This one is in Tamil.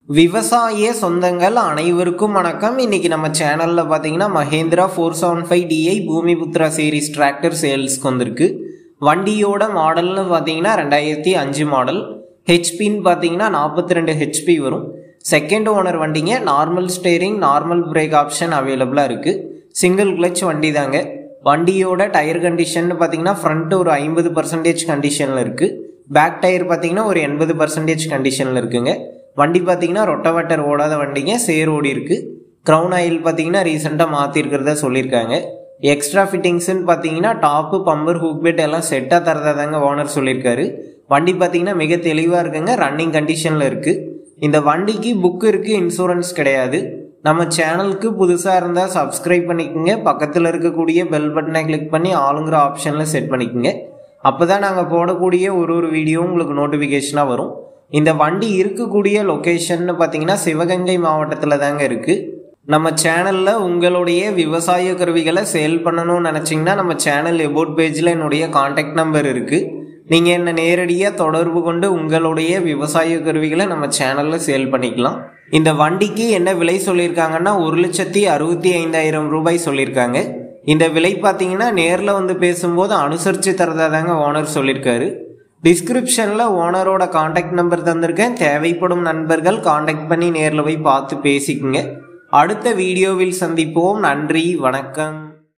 விவசாய சொந்தங்கள் அனைவருக்கும் வணக்கம் இன்னைக்கு நம்ம சேனல்ல பாத்தீங்கன்னா Mahindra four seven five DI Bhoomiputra series tractor சேல்ஸ்க்கு வந்திருக்கு வண்டியோட மாடல்னு பார்த்தீங்கன்னா ரெண்டாயிரத்தி அஞ்சு மாடல் ஹெச்பின்னு பார்த்தீங்கன்னா நாற்பத்தி ரெண்டு ஹெச்பி வரும் செகண்ட் ஓனர் வண்டிங்க normal steering normal brake option அவைலபிளாக இருக்குது சிங்கிள் கிளச் வண்டி தாங்க வண்டியோட டயர் கண்டிஷன் பார்த்தீங்கன்னா ஃப்ரண்ட் ஒரு ஐம்பது பர்சன்டேஜ் கண்டிஷனில் இருக்குது பேக் டயர் பார்த்தீங்கன்னா ஒரு எண்பது பர்சன்டேஜ் கண்டிஷனில் இருக்குங்க வண்டி பார்த்தீங்கன்னா ரொட்டவேட்டர் ஓடாத வண்டிங்க சேர் ஓடி இருக்கு க்ரௌன் ஆயில் பார்த்தீங்கன்னா ரீசெண்டாக மாற்றிருக்கிறதா சொல்லியிருக்காங்க எக்ஸ்ட்ரா ஃபிட்டிங்ஸ்னு பார்த்தீங்கன்னா டாப்பு பம்பர் ஹூக் பெட் எல்லாம் செட்டாக தரதா தாங்க ஓனர் சொல்லியிருக்காரு வண்டி பார்த்தீங்கன்னா மிக தெளிவாக இருக்குங்க ரன்னிங் கண்டிஷனில் இருக்குது இந்த வண்டிக்கு புக் இருக்குது இன்சூரன்ஸ் கிடையாது நம்ம சேனலுக்கு புதுசாக இருந்தால் சப்ஸ்கிரைப் பண்ணிக்கோங்க பக்கத்தில் இருக்கக்கூடிய பெல் பட்டனை கிளிக் பண்ணி ஆளுங்கிற ஆப்ஷனில் செட் பண்ணிக்கோங்க அப்போ தான் நாங்கள் போடக்கூடிய ஒரு ஒரு வீடியோ உங்களுக்கு நோட்டிஃபிகேஷனாக வரும் இந்த வண்டி இருக்கக்கூடிய லொக்கேஷன் பார்த்தீங்கன்னா சிவகங்கை மாவட்டத்தில் தாங்க இருக்குது நம்ம சேனலில் உங்களுடைய விவசாய கருவிகளை சேல் பண்ணணும்னு நினச்சிங்கன்னா நம்ம சேனல் எபோட் பேஜில் என்னுடைய காண்டாக்ட் நம்பர் இருக்குது நீங்கள் என்ன நேரடியாக தொடர்பு கொண்டு உங்களுடைய விவசாய கருவிகளை நம்ம சேனலில் சேல் பண்ணிக்கலாம் இந்த வண்டிக்கு என்ன விலை சொல்லியிருக்காங்கன்னா ஒரு லட்சத்தி அறுபத்தி ஐந்தாயிரம் ரூபாய் சொல்லியிருக்காங்க இந்த விலை பார்த்தீங்கன்னா நேரில் வந்து பேசும்போது அனுசரித்து தரதா தாங்க ஓனர் சொல்லியிருக்காரு டிஸ்கிரிப்ஷனில் ஓனரோட காண்டாக்ட் நம்பர் தந்திருக்கேன் தேவைப்படும் நண்பர்கள் காண்டாக்ட் பண்ணி நேரில் போய் பார்த்து பேசிக்குங்க அடுத்த வீடியோவில் சந்திப்போம் நன்றி வணக்கம்